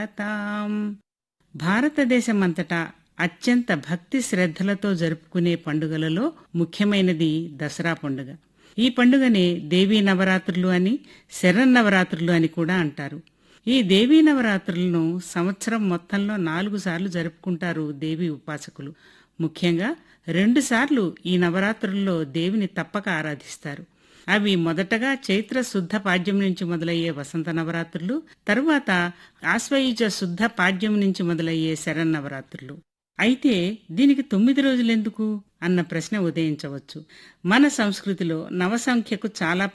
తాం భారతదేశమంతటా అత్యంత భక్తి శ్రద్ధలతో జరుపుకునే పండుగలలో ముఖ్యమైనది దసరా పండుగ ఈ పండుగనే దేవీ నవరాత్రులు అని శరన్నవరాత్రులు అని కూడా అంటారు ఈ దేవీ నవరాత్రులను సంవత్సరం మొత్తంలో నాలుగు సార్లు జరుపుకుంటారు దేవి ఉపాసకులు ముఖ్యంగా రెండుసార్లు ఈ నవరాత్రుల్లో దేవిని తప్పక ఆరాధిస్తారు అవి మొదటగా చైత్ర శుద్ధ పాడ్యం నుంచి మొదలయ్యే వసంత నవరాత్రులు తరువాత ఆశ్వయుజ శుద్ధ పాడ్యం నుంచి మొదలయ్యే శరన్నవరాత్రులు అయితే దీనికి తొమ్మిది రోజులెందుకు అన్న ప్రశ్న ఉదయించవచ్చు మన సంస్కృతిలో నవసంఖ్యకు చాలా